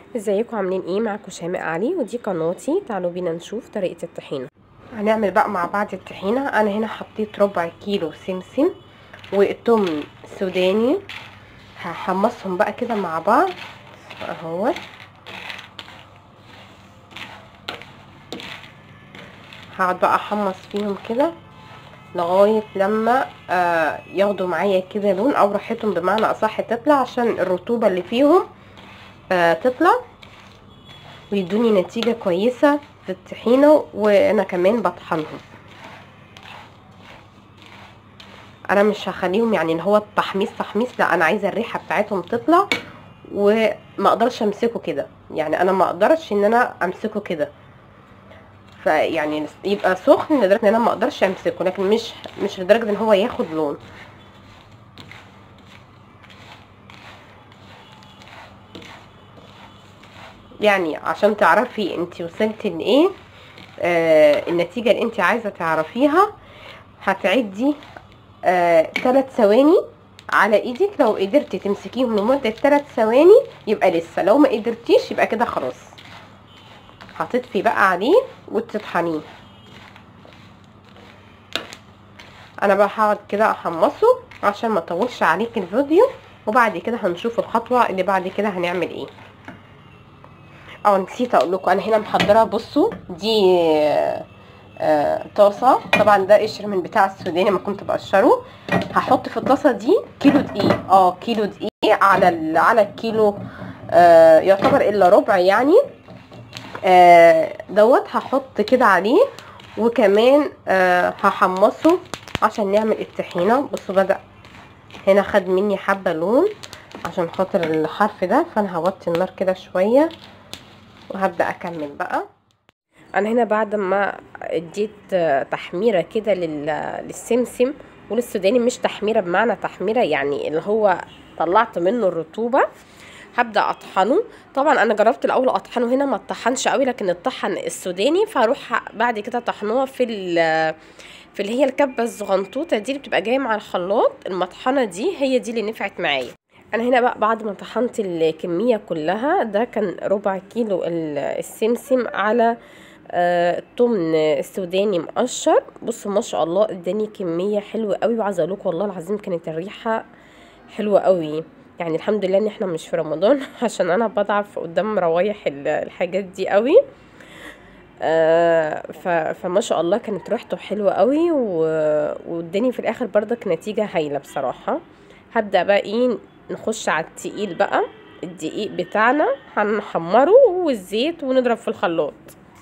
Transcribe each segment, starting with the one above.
ازيكم عاملين ايه معاكم شيماء علي ودي قناتي تعالوا بينا نشوف طريقه الطحينه هنعمل بقى مع بعض الطحينه انا هنا حطيت ربع كيلو سمسم والثوم سوداني هحمصهم بقى كده مع بعض اهو هقعد بقى احمص فيهم كده لغايه لما آه ياخدوا معايا كده لون او ريحتهم بمعنى اصح تطلع عشان الرطوبه اللي فيهم آه تطلع ويدوني نتيجه كويسه في الطحينه وانا كمان بطحنهم انا مش هخليهم يعني اللي هو التحميص تحميص لا انا عايزه الريحه بتاعتهم تطلع وما اقدرش امسكه كده يعني انا ما اقدرش ان انا امسكه كده فيعني يبقى سخن لدرجه ان انا ما اقدرش امسكه لكن مش مش لدرجه ان هو ياخد لون يعني عشان تعرفي انت وصلتي لايه آه النتيجه اللي انت عايزه تعرفيها هتعدي آه 3 ثواني على ايدك لو قدرتي تمسكيهم لمده 3 ثواني يبقى لسه لو ما قدرتيش يبقى كده خلاص هتطفي بقى عليه وتطحنيه انا بقى هقعد كده احمصه عشان ما اطولش عليك الفيديو وبعد كده هنشوف الخطوه اللي بعد كده هنعمل ايه اه نسيت اقول لكم انا هنا محضره بصوا دي آه طاسه طبعا ده قشر من بتاع السوداني ما كنت بقشره هحط في الطاسه دي كيلو دقيق اه كيلو دقيق على على الكيلو آه يعتبر الا ربع يعني آه دوت هحط كده عليه وكمان آه هحمصه عشان نعمل الطحينه بصوا بدا هنا خد مني حبه لون عشان خاطر الحرف ده فانا هوطي النار كده شويه وهبدا اكمل بقى انا هنا بعد ما اديت تحميره كده للسمسم وللسوداني مش تحميره بمعنى تحميره يعني اللي هو طلعت منه الرطوبه هبدا اطحنه طبعا انا جربت الاول اطحنه هنا ما اتطحنش قوي لكن اتطحن السوداني فاروح بعد كده طحنوها في في اللي هي الكبه الزغنطوطه دي اللي بتبقى جايه مع الخلاط المطحنه دي هي دي اللي نفعت معايا انا هنا بقى بعد ما طحنت الكميه كلها ده كان ربع كيلو السمسم على التمن السوداني مقشر بصوا ما شاء الله اداني كميه حلوه قوي وعايزه اقول والله العظيم كانت الريحه حلوه قوي يعني الحمد لله ان احنا مش في رمضان عشان انا بضعف قدام روايح الحاجات دي قوي آه فما شاء الله كانت ريحته حلوه قوي واداني في الاخر برضك نتيجه هايله بصراحه هبدا بقى ايه نخش على التقيل بقى الدقيق بتاعنا هنحمره والزيت ونضرب في الخلاط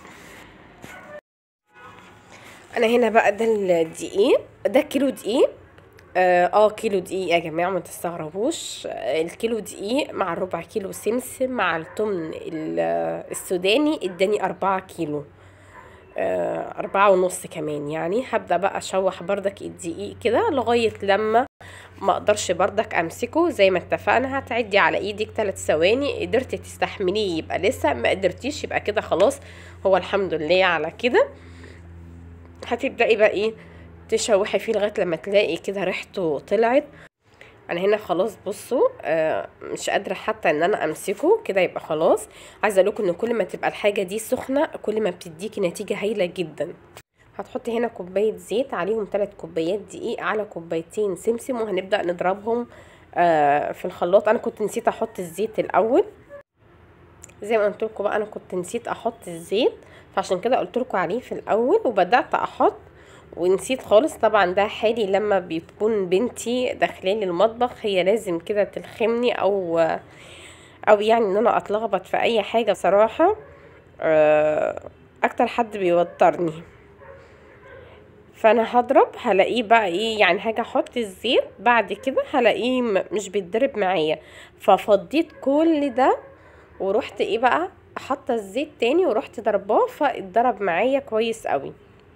انا هنا بقى ده الدقيق ده كيلو دقيق اه, آه كيلو دقيق يا جماعه ما تستغربوش الكيلو دقيق مع الربع كيلو سمسم مع التمن السوداني اداني أربعة كيلو آه أربعة ونص كمان يعني هبدأ بقى أشوح بردك الدقيق كده لغاية لما ما اقدرش بردك امسكه زي ما اتفقنا هتعدي على ايدك ثلاث ثواني قدرتي تستحمليه يبقى لسه ما قدرتيش يبقى كده خلاص هو الحمد لله على كده هتبدأي بقى ايه تشوحي فيه لغايه لما تلاقي كده ريحته طلعت انا هنا خلاص بصوا آه مش قادره حتى ان انا امسكه كده يبقى خلاص عايزه اقول لكم ان كل ما تبقى الحاجه دي سخنه كل ما بتديكي نتيجه هايله جدا هتحطي هنا كوبايه زيت عليهم 3 كوبايات دقيق على كوبايتين سمسم وهنبدا نضربهم آه في الخلاط انا كنت نسيت احط الزيت الاول زي ما قلت لكم بقى انا كنت نسيت احط الزيت فعشان كده قلت لكم عليه في الاول وبدات احط ونسيت خالص طبعا ده حالي لما بتكون بنتي داخلالي المطبخ هي لازم كده تلخمني او او يعني ان انا اتلخبط في اي حاجه بصراحه اكتر حد بيوترني فانا هضرب هلاقيه بقى ايه يعني هاجي احط الزيت بعد كده هلاقيه مش بيتضرب معايا ففضيت كل ده ورحت ايه بقى حاطه الزيت تاني ورحت ضرباه فاتضرب معايا كويس قوي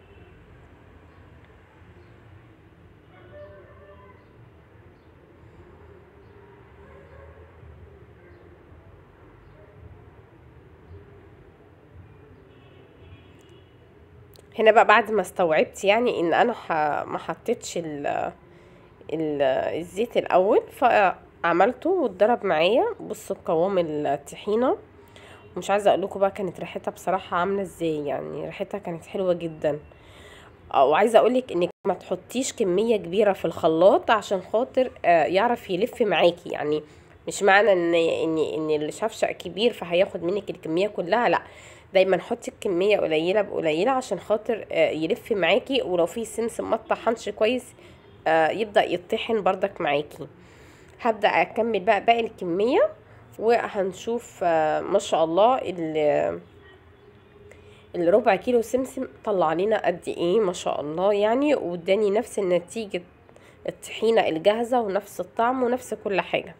هنا بقى بعد ما استوعبت يعني ان انا ح... ما حطيتش ال... ال... الزيت الاول فعملته واتضرب معايا بصوا قوام الطحينه مش عايزه اقول لكم بقى كانت ريحتها بصراحه عامله ازاي يعني ريحتها كانت حلوه جدا وعايزه اقولك انك ما تحطيش كميه كبيره في الخلاط عشان خاطر آه، يعرف يلف معاكي يعني مش معنى ان ان ان الشفشق كبير فهياخد منك الكميه كلها لا دايما حطي الكميه قليله بقليله عشان خاطر آه، يلف معاكي ولو في سمسم ما اتطحنش كويس آه، يبدا يطحن بردك معاكي هبدا اكمل بقى باقي الكميه وهنشوف آه، ما شاء الله ال- الربع كيلو سمسم طلع لنا قد ايه ما شاء الله يعني واداني نفس النتيجة الطحينة الجاهزة ونفس الطعم ونفس كل حاجة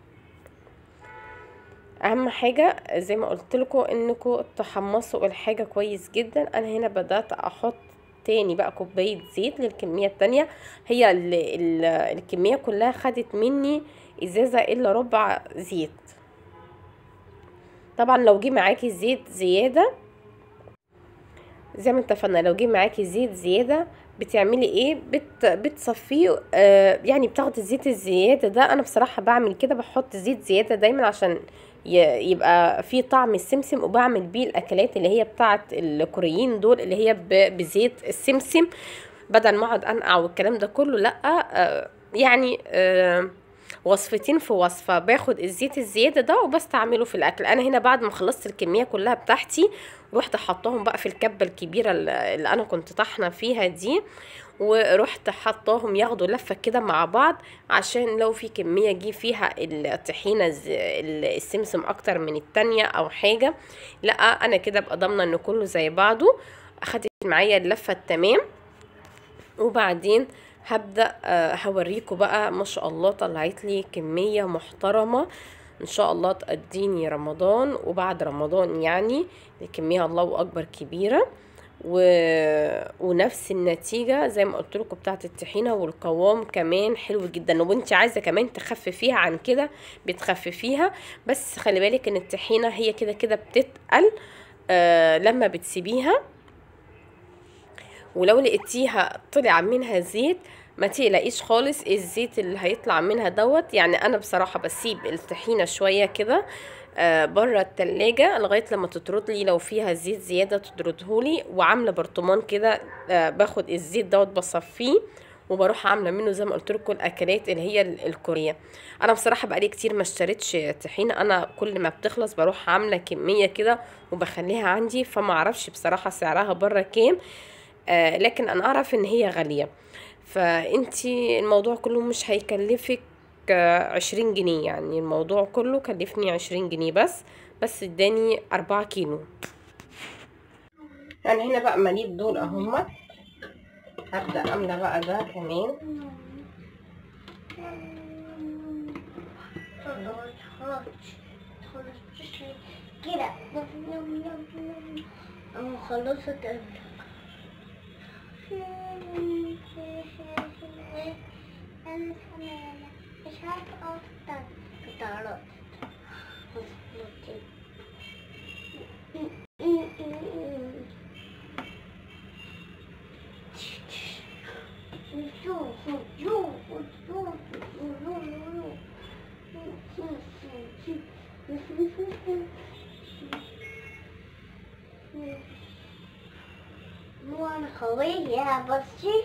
اهم حاجة زي ما قلت لكم انكم تحمصوا الحاجة كويس جدا انا هنا بدأت احط تاني بقى كوباية زيت للكمية التانية هي ال ال الكمية كلها خدت مني ازازة الا ربع زيت طبعا لو جه معاكي زيت زيادة زي ما اتفقنا لو جه معاكي زيت زياده بتعملي ايه بت بتصفيه آه يعني بتاخدي الزيت الزياده ده انا بصراحه بعمل كده بحط زيت زياده دايما عشان ي- يبقى فيه طعم السمسم وبعمل بيه الاكلات اللي هي بتاعه الكوريين دول اللي هي ب- بزيت السمسم بدل ما اقعد انقع والكلام ده كله لا آه يعني آه وصفتين في وصفة باخد الزيت الزيادة ده وبستعمله في الأكل أنا هنا بعد ما خلصت الكمية كلها بتاعتي رحت حطاهم بقى في الكبة الكبيرة اللي اللي أنا كنت طحنة فيها دي ورحت حطاهم ياخدوا لفة كده مع بعض عشان لو في كمية جه فيها الطحينة الز- ال- السمسم أكتر من التانية أو حاجة لا أنا كده أبقى ضامنة إن كله زي بعضه أخدت معايا اللفة التمام وبعدين هبدأ آه، هوريكم بقى ما شاء الله طلعت لي كمية محترمة ان شاء الله تقديني رمضان وبعد رمضان يعني الكمية الله اكبر كبيرة و... ونفس النتيجة زي ما قلت لكم بتاعت الطحينة والقوام كمان حلو جدا وانت عايزة كمان تخففيها عن كده بتخففيها بس خلي بالك ان الطحينة هي كده كده بتتقل آه لما بتسيبيها ولو لقيتيها طلع منها زيت ما تقلقيش خالص الزيت اللي هيطلع منها دوت يعني انا بصراحه بسيب الطحينه شويه كده آه بره التلاجة لغايه لما تطرد لي لو فيها زيت زياده تطردهولي وعامله برطمان كده آه باخد الزيت دوت بصفيه وبروح عامله منه زي ما قلت لكم الاكلات اللي هي ال- الكوريه انا بصراحه بقالي كتير ما اشتريتش طحينه انا كل ما بتخلص بروح عامله كميه كده وبخليها عندي فما اعرفش بصراحه سعرها بره كام آه لكن انا اعرف ان هي غاليه فانتي الموضوع كله مش هيكلفك آه، عشرين جنيه يعني الموضوع كله كلفني عشرين جنيه بس بس اداني اربعة كيلو انا هنا بقى مليت دول اهما هبدأ املى بقى ده كمان خلاص خلاص خلاص كده انا خلصت مش عارفة أفطر قطارات مو أنا قوية بصي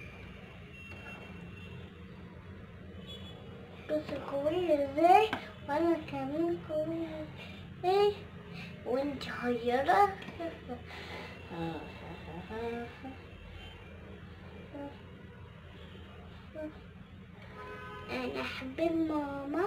بس قوية ازاي وأنا كمان قوية ازاي وانت صغيرة أنا أحب ماما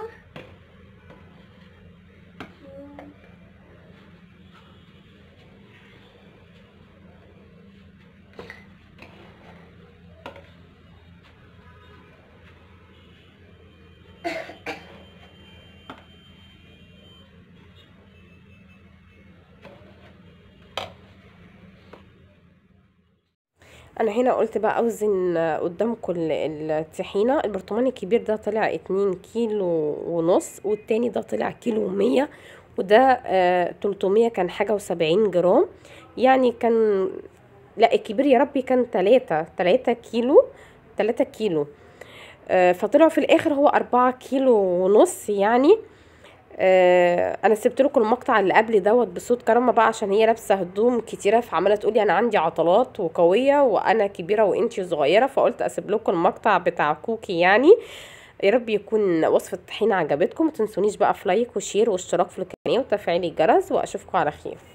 انا هنا قلت بقى اوزن قدامكم ال- الطحينه البرطمان الكبير ده طلع اتنين كيلو ونص والتاني ده طلع كيلو ومية وده آه 300 كان حاجه وسبعين جرام يعني كان لا الكبير يا ربي كان تلاتة تلاتة كيلو تلاتة كيلو آه فطلعوا في الاخر هو اربعة كيلو ونص يعني آه انا سبت لكم المقطع اللي قبل دوت بصوت كرامه بقى عشان هي لابسه هدوم كتيره فعماله تقولي انا عندي عضلات وقويه وانا كبيره وانتي صغيره فقلت اسيب لكم المقطع بتاع كوكي يعني يا رب يكون وصفه الطحينه عجبتكم متنسونيش بقى في لايك وشير واشتراك في القناه وتفعيل الجرس واشوفكم على خير